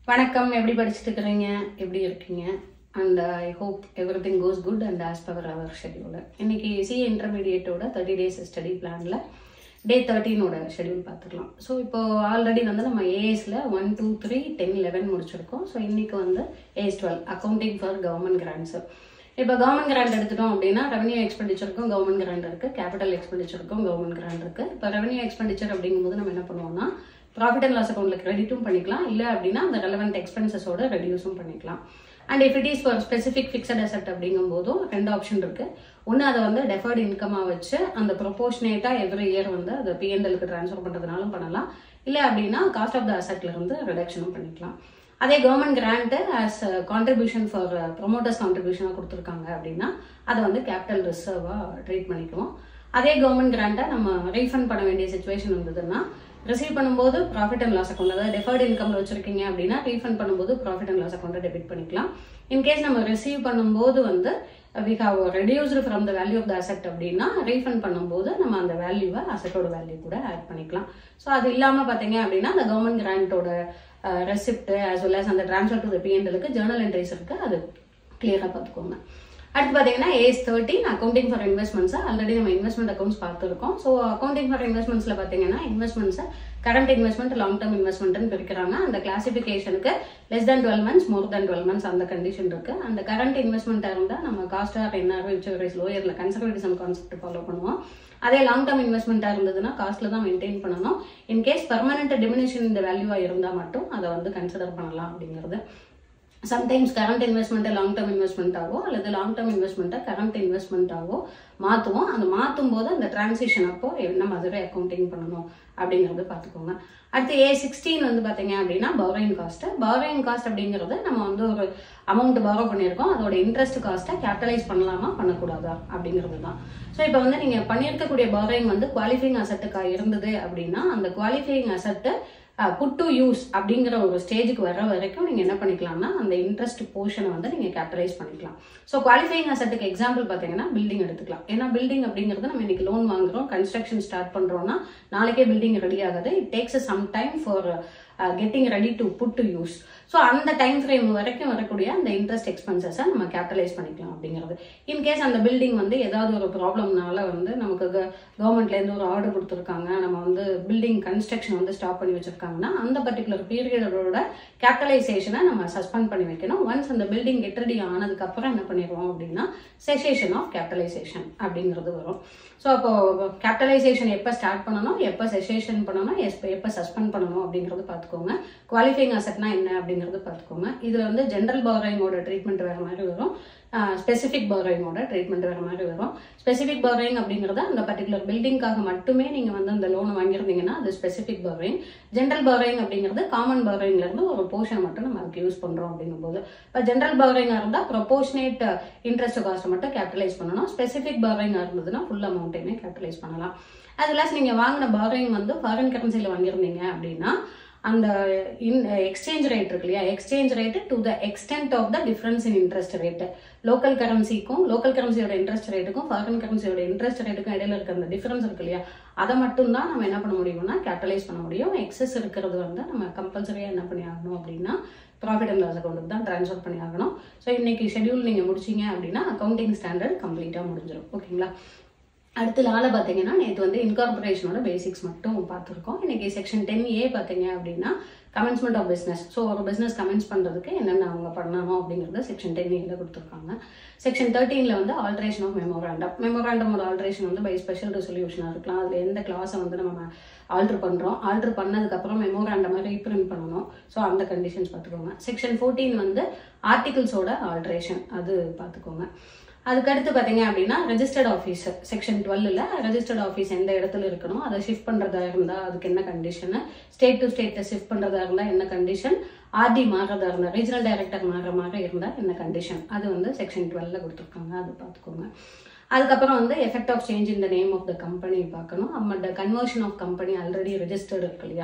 வணக்கம் எப்படி படிச்சுட்டு இருக்கிறீங்க எப்படி இருக்கீங்க and I hope everything goes good and as per our schedule இன்னைக்கு சி இன்டர்மீடியேட்டோட தேர்ட்டி டேஸ் ஸ்டடி பிளானில் டே தேர்ட்டீனோட ஷெடியூல் பார்த்துக்கலாம் ஸோ இப்போ ஆல்ரெடி வந்து நம்ம ஏஎஸில் one two three ten eleven முடிச்சிருக்கோம் ஸோ இன்னைக்கு வந்து AS twelve accounting for government grants இப்போ கவர்மெண்ட் கிராண்ட் எடுத்துட்டோம் அப்படின்னா ரெவன்யூ எக்ஸ்பெண்டிச்சருக்கும் கவர்மெண்ட் கிராண்ட் இருக்கு கேபிட்டல் எக்ஸ்பெண்டிச்சருக்கும் கவர்மெண்ட் கிராண்ட் இருக்கு இப்போ ரெவன்யூ எக்ஸ்பெண்டிச்சர் அப்படிங்கும்போது நம்ம என்ன பண்ணுவோம்னா ப்ராஃபிட் அண்ட் லாஸ் அக்கௌண்ட்ல கிரெடிட்டும் பண்ணிக்கலாம் இல்லை அப்படின்னா அந்த ரெலவெண்ட் எக்ஸ்பென்சஸோட ரெடியூஸும் பண்ணிக்கலாம் and if it is for specific fixed asset அப்படிங்கும் போதும் ரெண்டு ஆப்ஷன் இருக்கு ஒன்று அதை வந்து டெஃபர்ட் இன்கமாக வச்சு அந்த ப்ரொபோஷனேட்டாக எவ்ரி இயர் வந்து அதை பிஎன்எலுக்கு ட்ரான்ஸ்ஃபர் பண்ணுறதுனாலும் பண்ணலாம் இல்லை அப்படின்னா காஸ்ட் ஆஃப் த அசெட்ல இருந்து ரிடக்ஷனும் பண்ணிக்கலாம் அதே government grant as contribution for promoters கான்ட்ரிபியூஷனாக கொடுத்துருக்காங்க அப்படின்னா அதை வந்து கேபிட்டல் ரிசர்வாக ட்ரீட் பண்ணிக்குவோம் அதே கவர்மெண்ட் கிராண்ட்டை நம்ம ரீஃபண்ட் பண்ண வேண்டிய சுச்சுவேஷன் இருந்ததுன்னா ரிசீவ் பண்ணும்போது ப்ராஃபிட் அண்ட் லாஸ் அக்கௌண்ட் அதாவது டெஃபர்ட் இன்கம்ல வச்சிருக்கீங்க அப்படின்னா ரீஃபண்ட் பண்ணும்போது ப்ராஃபிட் அண்ட் லாஸ் அக்கௌண்ட்டை டெபிட் பண்ணிக்கலாம் இன்கேஸ் நம்ம ரிசீவ் பண்ணும்போது வந்து we have reduced from the value of the asset அப்படின்னா ரீஃபண்ட் பண்ணும்போது நம்ம அந்த வேல்யூவை அசெட்டோட வேல்யூ கூட ஆட் பண்ணிக்கலாம் ஸோ அது இல்லாமல் பார்த்தீங்க அப்படின்னா அந்த கவர்மெண்ட் கிராண்டோட ரெசிப்ட் ஆஸ் வெல் as அந்த ட்ரான்ஸ்ஃபர் டு த பிஎன்எலுக்கு ஜேர்னல் என்ட்ரிஸ் இருக்கு அது கிளியராக பார்த்துக்கோங்க அடுத்து பார்த்தீங்கன்னா AS thirteen accounting for investments already நம்ம இன்வெஸ்ட்மெண்ட் அக்கௌண்ட்ஸ் பார்த்துருக்கோம் ஸோ அக்கௌண்டிங் ஃபார் இன்வெஸ்ட்மெண்ட்ஸ்ல பார்த்தீங்கன்னா இன்வெஸ்ட்மெண்ட்ஸை கரண்ட் இன்வெஸ்ட்மெண்ட் லாங் டர்ம் இன்வெஸ்ட்மெண்ட்னு பிரிக்கிறாங்க அந்த கிளாசிஃபிகேஷனுக்கு less than twelve months more than twelve months அந்த கண்டிஷன் இருக்கு அந்த கரண்ட் இன்வெஸ்ட்மெண்ட்டாக இருந்தால் நம்ம காஸ்ட் ஆர் என்ஆர் விச் லோயர்ல கன்சர்வேட்டிசம் கான்செப்ட் ஃபாலோ பண்ணுவோம் அதே லாங் டர்ம் இன்வெஸ்ட்மெண்ட்டாக இருந்ததுன்னா காஸ்ட்ல தான் மெயின்டைன் பண்ணணும் இன்கேஸ் பர்மனெண்ட் டிமினிஷன் இந்த வேல்யூவாக இருந்தால் மட்டும் அதை வந்து கன்சிடர் பண்ணலாம் அப்படிங்கிறது சம்டைம்ஸ் கரண்ட் இன்வெஸ்ட்மெண்ட்டை லாங் டர்ம் இன்வெஸ்ட்மெண்ட்டாவோ அல்லது லாங் டர்ம் இன்வெஸ்ட்மெண்ட்டை கரண்ட் இன்வெஸ்ட்மெண்ட்டாவோ மாற்றுவோம் அந்த மாற்றும் போது அந்த டிரான்சிஷன் அப்போ என்ன மாதிரி அக்கௌண்டிங் பண்ணணும் அப்படிங்கிறத பார்த்துக்கோங்க அடுத்து ஏ சிக்ஸ்டீன் வந்து பார்த்தீங்க அப்படின்னா பவரிங் காஸ்ட்டு பவரிங் காஸ்ட் அப்படிங்கிறது நம்ம வந்து ஒரு அமௌண்ட் பவரோ பண்ணியிருக்கோம் அதோட இன்ட்ரெஸ்ட் காஸ்ட்டை கேபிட்டலைஸ் பண்ணலாமா பண்ணக்கூடாதா அப்படிங்கிறது தான் ஸோ இப்போ வந்து நீங்கள் பண்ணியிருக்கக்கூடிய பவரிங் வந்து குவாலிஃபைங் அசட்டுக்காக இருந்தது அப்படின்னா அந்த குவாலிஃபைங் அசட்டு புட் டு யூஸ் அப்படிங்கிற ஒரு ஸ்டேஜுக்கு வர வரைக்கும் நீங்கள் என்ன பண்ணிக்கலாம்னா அந்த இன்ட்ரெஸ்ட் போர்ஷனை வந்து நீங்கள் கேபிட்டலைஸ் பண்ணிக்கலாம் ஸோ குவாலிஃபைங் அசட்டுக்கு எக்ஸாம்பிள் பார்த்தீங்கன்னா பில்டிங் எடுத்துக்கலாம் ஏன்னா பில்டிங் அப்படிங்கிறது நம்ம இன்னைக்கு லோன் வாங்குறோம் கன்ஸ்ட்ரக்ஷன் ஸ்டார்ட் பண்ணுறோம்னா நாளைக்கே பில்டிங் ரெடி ஆகுது it takes some time for getting ready to put to use so அந்த டைம் ஃப்ரேம் வரைக்கும் வரக்கூடிய அந்த இன்ட்ரெஸ்ட் எக்ஸ்பென்சஸை நம்ம கேபிட்டலைஸ் பண்ணிக்கலாம் அப்படிங்கிறது இன்கேஸ் அந்த பில்டிங் வந்து ஏதாவது ஒரு ப்ராப்ளம்னால வந்து நமக்கு கவர்மெண்ட்லேருந்து ஒரு ஆர்டர் கொடுத்துருக்காங்க நம்ம வந்து பில்டிங் கன்ஸ்ட்ரக்ஷன் வந்து ஸ்டாப் பண்ணி வச்சிருக்காங்கன்னா அந்த பர்டிகுலர் பீரியடோட கேபிட்டலைசேஷனை நம்ம சஸ்பெண்ட் பண்ணி வைக்கணும் ஒன்ஸ் அந்த பில்டிங் கெட் ரெடி ஆனதுக்கு அப்புறம் என்ன பண்ணிடுவோம் அப்படின்னா செசேஷன் ஆஃப் கேபிட்டலைசேஷன் அப்படிங்கிறது வரும் ஸோ அப்போ கேபிட்டலைசேஷன் எப்போ ஸ்டார்ட் பண்ணணும் எப்போ செசேஷன் பண்ணணும் எப்போ எப்போ சஸ்பெண்ட் பண்ணணும் அப்படிங்கிறது பார்த்துக்கோங்க குவாலிஃபைங் அசட்னா என்ன அப்படிங்கிறது பார்த்துக்கோங்க இதில் வந்து ஜென்ரல் பவரிங்கோட ட்ரீட்மெண்ட் வேறு மாதிரி வரும் ஸ்பெசிஃபிக் பவரிங்கோட ட்ரீட்மெண்ட் வேறு மாதிரி வரும் ஸ்பெசிஃபிக் பவரிங் அப்படிங்கிறது அந்த பர்டிகுலர் பில்டிங்காக மட்டுமே நீங்கள் வந்து அந்த லோனை வாங்கியிருந்தீங்கன்னா அது ஸ்பெசிஃபிக் பவரிங் ஜென்ரல் பவரிங் அப்படிங்கிறது காமன் பவரிங்லேருந்து ஒரு போர்ஷன் மட்டும் நம்ம அதுக்கு யூஸ் பண்ணுறோம் அப்படிங்கும்போது இப்போ ஜென்ரல் பவரிங்காக இருந்தால் ப்ரொபோஷனேட் இன்ட்ரெஸ்ட் காஸ்ட்டை மட்டும் கேபிட்டலைஸ் பண்ணணும் ஸ்பெசிஃபிக் பவரிங்காக இருந்ததுன்னா ஃபுல் அமௌண்ட்டையுமே கேபிட்டலைஸ் பண்ணலாம் அது இல்லாஸ் நீங்கள் வாங்கின பவரிங் வந்து ஃபாரின் கரன்சியில் வாங்கியிருந்தீங்க அப்படின்னா அந்த இன் எக்ஸ்சேஞ்ச் ரேட் இருக்கு இல்லையா exchange rate to the extent of the difference in interest rate local கரன்சிக்கும் லோக்கல் கரன்சியோட இன்ட்ரெஸ்ட் ரேட்டுக்கும் ஃபாரின் கரன்சியோட இன்ட்ரெஸ்ட் ரேட்டுக்கும் இடையில இருக்க அந்த டிஃபரன்ஸ் இருக்கு இல்லையா அதை மட்டும் தான் நம்ம என்ன பண்ண முடியும்னா கேபிட்டலைஸ் பண்ண முடியும் எக்ஸஸ் இருக்கிறது வந்து நம்ம கம்பல்சரியாக என்ன பண்ணி ஆகணும் அப்படின்னா ப்ராஃபிட் அண்ட் லாஸ் அக்கௌண்ட்டுக்கு தான் ட்ரான்ஸ்ஃபர் பண்ணி ஆகணும் ஸோ இன்னைக்கு ஷெடியூல் நீங்கள் முடிச்சிங்க அப்படின்னா அக்கௌண்டிங் ஸ்டாண்டர்ட் கம்ப்ளீட்டாக முடிஞ்சிடும் ஓகேங்களா அடுத்து லால பார்த்தீங்கன்னா நேற்று வந்து இன்கார்பரேஷனோட பேசிக்ஸ் மட்டும் பார்த்துருக்கோம் இன்னைக்கு செக்ஷன் டென் ஏ பார்த்தீங்க அப்படின்னா கமென்ஸ்மெண்ட் ஆஃப் பிஸ்னஸ் ஸோ ஒரு பிஸ்னஸ் கமென்ஸ் பண்ணுறதுக்கு என்னென்ன அவங்க பண்ணணும் அப்படிங்கிறத செக்ஷன் டென் ஏல கொடுத்துருக்காங்க செக்ஷன் தேர்ட்டீனில் வந்து ஆல்ட்ரேஷன் ஆஃப் மெமோராண்டம் மெமோராண்டமோட ஆல்ட்ரேஷன் வந்து பை ஸ்பெஷல் ரெசல்யூஷனாக இருக்கலாம் அதில் எந்த கிளாஸை வந்து நம்ம ஆல்ட்ரு பண்ணுறோம் ஆல்ட்ரு பண்ணதுக்கப்புறம் மெமோராண்டமாக ரீப்ரிண்ட் பண்ணணும் ஸோ அந்த கண்டிஷன்ஸ் பார்த்துக்கோங்க செக்ஷன் ஃபோர்டீன் வந்து ஆர்டிகிள்ஸோட ஆல்ட்ரேஷன் அது பார்த்துக்கோங்க அதுக்கடுத்து பார்த்தீங்க அப்படின்னா ரெஜிஸ்டர்ட் ஆஃபீஸ் செக்ஷன் டுவெல்லில் ரெஜிஸ்டர்ட் ஆஃபீஸ் எந்த இடத்துல இருக்கணும் அதை ஷிஃப்ட் பண்ணுறதா இருந்தால் அதுக்கு என்ன கண்டிஷனு ஸ்டேட் டு ஸ்டேட்டை ஷிஃப்ட் பண்ணுறதா இருந்தால் என்ன கண்டிஷன் ஆர்டி மாறுறதா இருந்தால் ரீஜனல் டைரக்டர் மாறுற மாதிரி இருந்தால் என்ன கண்டிஷன் அது வந்து செக்ஷன் டுவெல்ல கொடுத்துருக்காங்க அது பார்த்துக்கோங்க அதுக்கப்புறம் வந்து எஃபெக்ட் ஆஃப் சேஞ்ச் இந்த நேம் ஆஃப் த கம்பெனி பார்க்கணும் நம்ம conversion of company already registered இருக்கு இல்லையா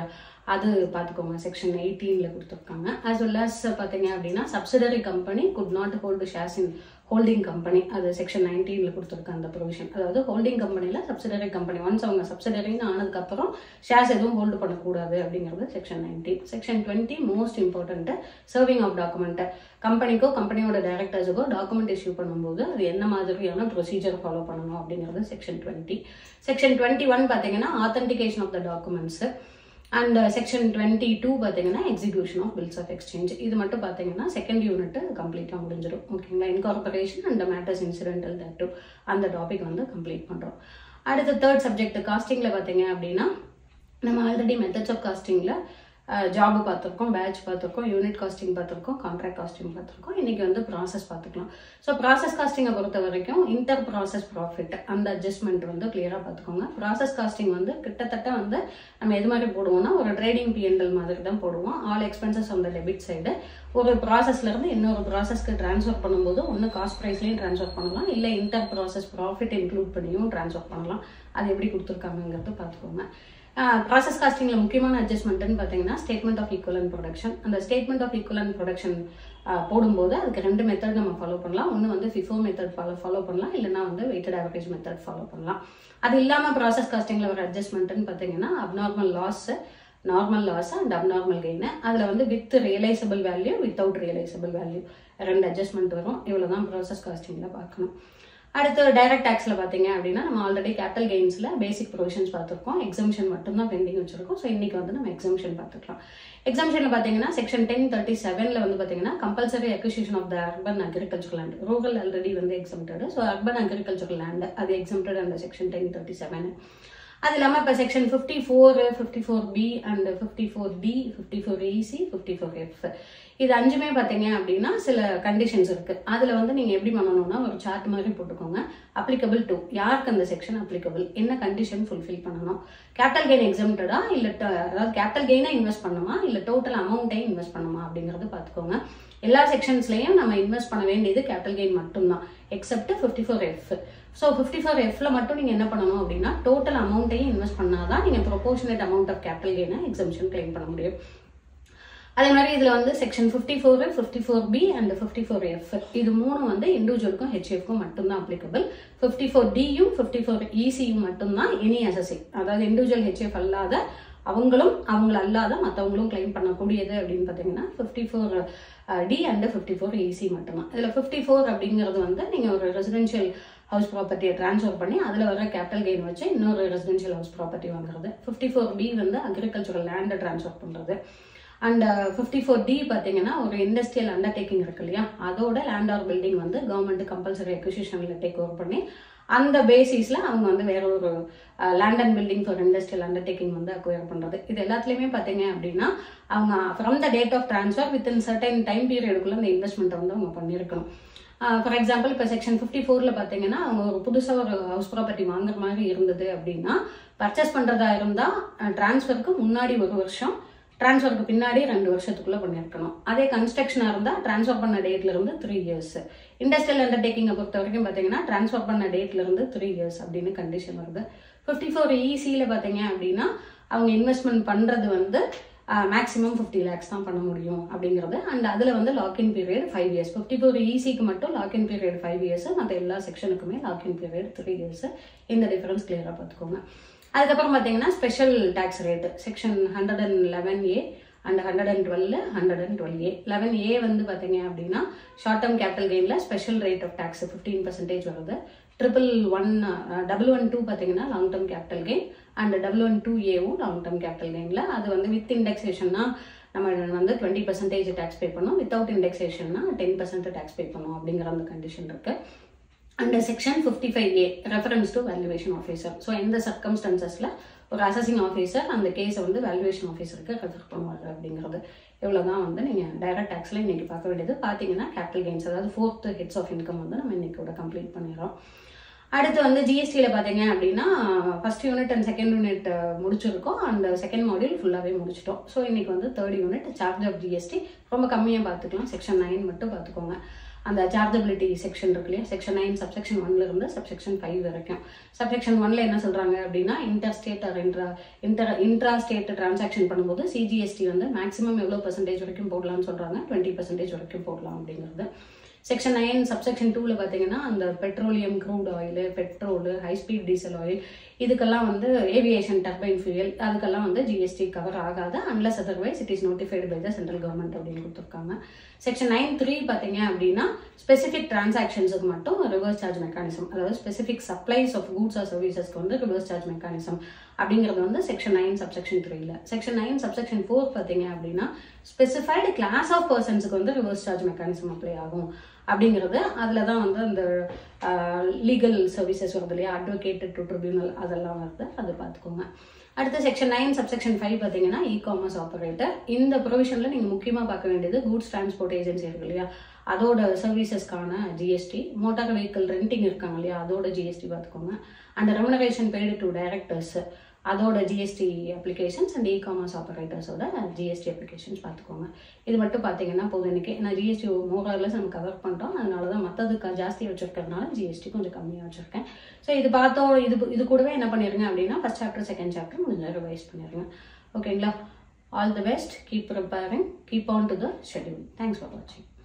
அது பார்த்துக்கோங்க செக்ஷன் எயிட்டீனில் கொடுத்துருக்காங்க as well as பார்த்தீங்க அப்படின்னா subsidiary company could not hold shares in holding company அது செக்ஷன் நைன்டீனில் கொடுத்துருக்க அந்த ப்ரொவிஷன் அதாவது ஹோல்டிங் கம்பெனியில் சப்சிடரி கம்பெனி ஒன்ஸ் அவங்க சப்சிடரின்னு ஆனதுக்கப்புறம் ஷேர்ஸ் எதுவும் ஹோல்டு பண்ணக்கூடாது அப்படிங்கிறது section nineteen section twenty most important serving of டாக்குமெண்ட்டை கம்பெனிக்கோ கம்பெனியோட டைரக்டர்ஸுக்கோ டாக்குமெண்ட் இஷ்யூ பண்ணும்போது அது என்ன மாதிரியான ப்ரொசீஜர் ஃபாலோ பண்ணணும் அப்படிங்கிறது section twenty section twenty one பார்த்தீங்கன்னா authentication of the documents and section twenty two பார்த்தீங்கன்னா execution of bills of exchange இது மட்டும் பார்த்தீங்கன்னா செகண்ட் யூனிட் கம்ப்ளீட்டாக முடிஞ்சிடும் ஓகேங்களா incorporation and matters incidental that அந்த டாபிக் வந்து கம்ப்ளீட் பண்ணுறோம் அடுத்த தேர்ட் சப்ஜெக்ட் காஸ்டிங்கில் பார்த்தீங்க அப்படின்னா நம்ம ஆல்ரெடி மெத்தட்ஸ் ஆஃப் காஸ்டிங்கில் ஜாப் பார்த்துருக்கோம் பேட்ச் பார்த்துருக்கோம் யூனிட் காஸ்டிங் பார்த்துருக்கோம் கான்ட்ராக்ட் காஸ்டிங் பார்த்துருக்கோம் இன்னைக்கு வந்து ப்ராசஸ் பார்த்துக்கலாம் ஸோ ப்ராசஸ் காஸ்டிங்கை பொறுத்த வரைக்கும் இன்டர் ப்ராசஸ் ப்ராஃபிட் அந்த அட்ஜஸ்ட்மெண்ட் வந்து கிளியராக பார்த்துக்கோங்க ப்ராசஸ் காஸ்டிங் வந்து கிட்டத்தட்ட வந்து நம்ம எது மாதிரி போடுவோம்னா ஒரு ட்ரேடிங் பிஎன்எல் மாதிரி தான் போடுவோம் all expenses on the debit side ஒரு ப்ராசஸ்ல இருந்து இன்னொரு ப்ராசஸ்க்கு ட்ரான்ஸ்ஃபர் பண்ணும்போது ஒன்று காஸ்ட் ப்ரைஸ்லையும் ட்ரான்ஸ்ஃபர் பண்ணலாம் இல்லை இன்டர் ப்ராசஸ் ப்ராஃபிட் இன்க்ளூட் பண்ணியும் ட்ரான்ஸ்ஃபர் பண்ணலாம் அது எப்படி கொடுத்துருக்காங்கங்கிறது பார்த்துக்கோங்க ப்ராசஸ் காஸ்டிங்கில் முக்கியமான அட்ஜஸ்ட்மெண்ட்னு பார்த்தீங்கன்னா ஸ்டேட்மெண்ட் ஆஃப் ஈக்குவலன் ப்ரொடக்ஷன் அந்த ஸ்டேட்மெண்ட் ஆஃப் ஈக்குவலன் ப்ரொடக்ஷன் போடும்போது அதுக்கு ரெண்டு மெத்தட் நம்ம ஃபாலோ பண்ணலாம் ஒன்று வந்து ஃபிஃபோ மெத்தட் ஃபாலோ ஃபாலோ பண்ணலாம் இல்லைனா வந்து வெயிட்டட் ஆவரேஜ் மெத்தட் ஃபாலோ பண்ணலாம் அது இல்லாமல் ப்ராசஸ் காஸ்டிங்கில் வர அட்ஜஸ்ட்மெண்ட்னு பார்த்தீங்கன்னா abnormal loss normal loss and abnormal gain அதில் வந்து with realisable value without realisable value ரெண்டு அட்ஜஸ்ட்மெண்ட் வரும் இவ்வளோ தான் ப்ராசஸ் காஸ்டிங்கில் பார்க்கணும் அடுத்து டைரக்ட் டேக்ஸில் பார்த்தீங்க அப்படின்னா நம்ம ஆல்ரெடி கேபிட்டல் கெயின்ஸில் பேசிக் ப்ரொவிஷன்ஸ் பார்த்துருக்கோம் எக்ஸம்ஷன் மட்டும்தான் பெண்டிங் வச்சிருக்கோம் ஸோ இன்னைக்கு வந்து நம்ம எக்ஸம்ஷன் பார்த்துக்கலாம் எக்ஸம்ஷனில் பார்த்தீங்கன்னா செக்ஷன் டென் தேர்ட்டி செவனில் வந்து பார்த்தீங்கன்னா compulsory acquisition of the urban agriculture land rural already வந்து exempted so urban agriculture land அது எக்ஸம்டட் அந்த செக்ஷன் டென் தேர்ட்டி செவன் அது இல்லாமல் இப்போ section fifty four fifty four B and fifty four D fifty four EC fifty four F இது அஞ்சுமே பார்த்தீங்க அப்படின்னா சில கண்டிஷன்ஸ் இருக்கு அதில் வந்து நீங்கள் எப்படி பண்ணணும்னா ஒரு சார்ட் மாதிரி போட்டுக்கோங்க அப்ளிகபிள் டு யாருக்கு அந்த செக்ஷன் அப்ளிகபிள் என்ன கண்டிஷன் ஃபுல்ஃபில் பண்ணணும் கேபிட்டல் கெயின் எக்ஸம்டடா இல்லை அதாவது கேபிட்டல் கெயினாக இன்வெஸ்ட் பண்ணுமா இல்லை டோட்டல் அமௌண்ட்டையும் இன்வெஸ்ட் பண்ணுமா அப்படிங்கிறது பார்த்துக்கோங்க எல்லா செக்ஷன்ஸ்லையும் நம்ம இன்வெஸ்ட் பண்ண வேண்டியது கேபிட்டல் கெயின் மட்டும்தான் except fifty four F so fifty four எஃப்ல மட்டும் நீங்கள் என்ன பண்ணணும் அப்படின்னா டோட்டல் அமௌண்ட்டையும் இன்வெஸ்ட் பண்ணாதான் நீங்கள் ப்ரொபோஷனேட் அமௌண்ட் ஆஃப் கேபிட்டல் கெயினை எக்ஸம்ஷன் கிளைம் பண்ண முடியும் அதே மாதிரி இதில் வந்து section fifty four fifty four B and fifty four F இது மூணு வந்து இண்டிவிஜுவலுக்கும் ஹெச்எஃப்க்கும் மட்டும்தான் அப்ளிகபிள் ஃபிஃப்டி ஃபோர் டியும் ஃபிஃப்டி ஃபோர் இசியும் மட்டும்தான் எனி அசசி அதாவது இண்டிவிஜுவல் ஹெச்எஃப் அல்லாத அவங்களும் அவங்கள அல்லாத மற்றவங்களும் கிளைம் பண்ணக்கூடியது அப்படின்னு பார்த்தீங்கன்னா fifty four D and fifty four EC மட்டும்தான் இதில் ஃபிஃப்டி ஃபோர் அப்படிங்கிறது வந்து நீங்கள் ஒரு ரெசிடென்ஷியல் ஹவுஸ் ப்ராப்பர்ட்டியை ட்ரான்ஸ்ஃபர் பண்ணி அதில் வர கேபிட்டல் கெயின் வச்சு இன்னொரு ரெசிடென்ஷியல் ஹவுஸ் ப்ராப்பர்ட்டி வாங்குறது ஃபிஃப்டி ஃபோர் பி வந்து அக்ரிகல்ச்சரல் லேண்டை ட்ரான்ஸ்ஃபர் பண்ணுறது அண்ட் ஃபிஃப்டி ஃபோர் டி பார்த்தீங்கன்னா ஒரு இண்டஸ்ட்ரியல் அண்டர்டேக்கிங் இருக்கு இல்லையா அதோட லேண்ட் ஆர் பில்டிங் வந்து கவர்மெண்ட் கம்பல்சரி அக்விசிஷனில் டேக் ஓவர் பண்ணி அந்த பேசிஸில் அவங்க வந்து வேற ஒரு land and building for industrial undertaking வந்து அக்வயர் பண்ணுறது இது எல்லாத்துலேயுமே பார்த்தீங்க அப்படின்னா அவங்க from the date of transfer within certain time பீரியடுக்குள்ள அந்த இன்வெஸ்ட்மெண்ட்டை வந்து அவங்க பண்ணியிருக்கணும் ஃபார் எக்ஸாம்பிள் இப்போ செக்ஷன் ஃபிஃப்டி ஃபோரில் பார்த்தீங்கன்னா அவங்க ஒரு புதுசாக ஒரு ஹவுஸ் ப்ராப்பர்ட்டி வாங்குற மாதிரி இருந்தது அப்படின்னா பர்ச்சேஸ் பண்ணுறதா இருந்தால் ட்ரான்ஸ்ஃபருக்கு முன்னாடி ஒரு வருஷம் ட்ரான்ஸ்ஃபருக்கு பின்னாடி ரெண்டு வருஷத்துக்குள்ள பண்ணியிருக்கணும் அதே கன்ஸ்ட்ரக்ஷனாக இருந்தால் ட்ரான்ஸ்ஃபர் பண்ண டேட்ல இருந்து த்ரீ இயர்ஸ் இண்டஸ்ட்ரியல் அண்டர்டேக்கிங்கை பொறுத்த வரைக்கும் பார்த்தீங்கன்னா ட்ரான்ஸ்ஃபர் பண்ண டேட்ல இருந்து த்ரீ இயர்ஸ் அப்படின்னு கண்டிஷன் வருது ஃபிஃப்டி ஃபோர் இசியில் பார்த்தீங்க அப்படின்னா அவங்க இன்வெஸ்ட்மெண்ட் பண்ணுறது வந்து மேக்ஸிமம் ஃபிஃப்டி லேக்ஸ் தான் பண்ண முடியும் அப்படிங்கிறது அண்ட் அதில் வந்து lock in period five years fifty four இசிக்கு மட்டும் லாக்இன் பீரியட் ஃபைவ் இயர்ஸ் மற்ற எல்லா செக்ஷனுக்குமே லாக்இன் பீரியட் த்ரீ இயர்ஸ் இந்த டிஃபரன்ஸ் கிளியராக பார்த்துக்கோங்க அதுக்கப்புறம் பார்த்தீங்கன்னா special tax rate section hundred and eleven A and hundred and twelve hundred and twelve A eleven A வந்து பார்த்தீங்க அப்படின்னா ஷார்ட் டேர்ம் கேபிட்டல் கெயினில் special rate of tax fifteen percentage வருது triple one double one two பார்த்தீங்கன்னா long term capital gain and double one two ஏவும் long term capital கெயினில் அது வந்து வித் இண்டெக்ஸேஷன்னா நம்ம வந்து டுவெண்ட்டி பர்சன்டேஜ் டேக்ஸ் பே பண்ணோம் வித்தவுட் இண்டெக்ஸேஷன்னா டென் பர்சன்ட் டேக்ஸ் பே பண்ணோம் அப்படிங்கிற அந்த கண்டிஷன் இருக்குது under section fifty five A reference to valuation officer so எந்த சர்க்கம்ஸ்டன்சஸில் ஒரு அசசிங் ஆஃபீஸர் அந்த கேஸை வந்து வேல்யூவேஷன் ஆஃபீஸருக்கு ரெஃபர் பண்ணுவாங்க அப்படிங்கிறது இவ்வளோ தான் வந்து நீங்கள் டைரக்ட் டேக்ஸில் இன்றைக்கி பார்க்க வேண்டியது பார்த்தீங்கன்னா கேபிட்டல் கெயின்ஸ் அதாவது ஃபோர்த் ஹெட்ஸ் ஆஃப் இன்கம் வந்து நம்ம இன்னைக்கோட கம்ப்ளீட் பண்ணிடுறோம் அடுத்து வந்து ஜிஎஸ்டியில் பார்த்தீங்க அப்படின்னா first unit and second unit முடிச்சிருக்கோம் அந்த செகண்ட் மாடியூல் ஃபுல்லாகவே முடிச்சிட்டோம் ஸோ இன்னைக்கு வந்து third unit charge of GST ரொம்ப கம்மியாக பார்த்துக்கலாம் செக்ஷன் நைன் மட்டும் பார்த்துக்கோங்க அந்த சார்ஜபிலிட்டி செக்ஷன் இருக்கு இல்லையா செக்ஷன் நைன் சப்செக்ஷன் ஒன்ல இருந்து சப்செக்ஷன் ஃபைவ் வரைக்கும் சப்செக்ஷன் ஒன்ல என்ன சொல்றாங்க அப்படின்னா inter state or intra inter intra state transaction பண்ணும்போது சிஜிஎஸ்டி வந்து மேக்ஸிமம் எவ்வளோ பர்சன்டேஜ் வரைக்கும் போடலாம்னு சொல்றாங்க டுவெண்ட்டி பர்சன்டேஜ் வரைக்கும் போடலாம் அப்படிங்கிறது செக்ஷன் நைன் சப்செக்ஷன் டூவில் பார்த்தீங்கன்னா அந்த petroleum crude oil petrol high speed diesel oil இதுக்கெல்லாம் வந்து ஏவியேஷன் டர்பைன் ஃபியூயல் அதுக்கெல்லாம் வந்து ஜிஎஸ்டி கவர் ஆகாது unless otherwise it is notified by the central government அப்படின்னு கொடுத்துருக்காங்க செக்ஷன் நைன் த்ரீ பார்த்தீங்க அப்படின்னா ஸ்பெசிஃபிக் டிரான்சாக்ஷன்ஸுக்கு மட்டும் ரிவர்ஸ் சார்ஜ் மெக்கானிசம் அதாவது specific supplies of goods or சர்வீசஸ்க்கு வந்து ரிவர்ஸ் சார்ஜ் மெக்கானிசம் அப்படிங்கிறது வந்து செக்ஷன் நைன் சப்செக்ஷன் த்ரீல செக்ஷன் நைன் சப்செக்ஷன் ஃபோர் பார்த்தீங்க அப்படின்னா ஸ்பெசிஃபைடு கிளாஸ் ஆஃப் பர்சன்ஸுக்கு வந்து ரிவர்ஸ் சார்ஜ் மெக்கானிசம் அப்ளை ஆகும் அப்படிங்கிறது அதில் தான் வந்து அந்த லீகல் சர்வீசஸ் வருது இல்லையா அட்வொகேட் டு ட்ரிபியூனல் அதெல்லாம் வருது அது பார்த்துக்கோங்க அடுத்த செக்ஷன் நைன் சப்செக்ஷன் ஃபைவ் பார்த்தீங்கன்னா இ காமர்ஸ் ஆப்பரேட்டர் இந்த ப்ரொவிஷனில் நீங்கள் முக்கியமாக பார்க்க வேண்டியது கூட்ஸ் டிரான்ஸ்போர்ட் ஏஜென்சி இருக்கு இல்லையா அதோட சர்வீசஸ்க்கான ஜிஎஸ்டி மோட்டார் வெஹிக்கிள் ரெண்டிங் இருக்காங்க இல்லையா அதோட ஜிஎஸ்டி பார்த்துக்கோங்க and remuneration paid to directors அதோட GST applications and e commerce ஆப்பரேட்டர்ஸோட ஜிஎஸ்டி அப்ளிகேஷன்ஸ் பார்த்துக்கோங்க இது மட்டும் பார்த்தீங்கன்னா போதும் எனக்கு நான் ஜிஎஸ்டி மோரர்லெஸ் நம்ம கவர் பண்ணிட்டோம் அதனால தான் மற்றதுக்கு ஜாஸ்தி வச்சிருக்கிறதுனால ஜிஎஸ்டி கொஞ்சம் கம்மியாக வச்சிருக்கேன் ஸோ இது பார்த்தோம் இது இது கூடவே என்ன பண்ணிருங்க அப்படின்னா ஃபர்ஸ்ட் சாப்டர் செகண்ட் சாப்டர் முடிஞ்ச ரிவைஸ் பண்ணிருங்க ஓகேங்களா all the best keep preparing keep on to the schedule thanks for வாட்சிங்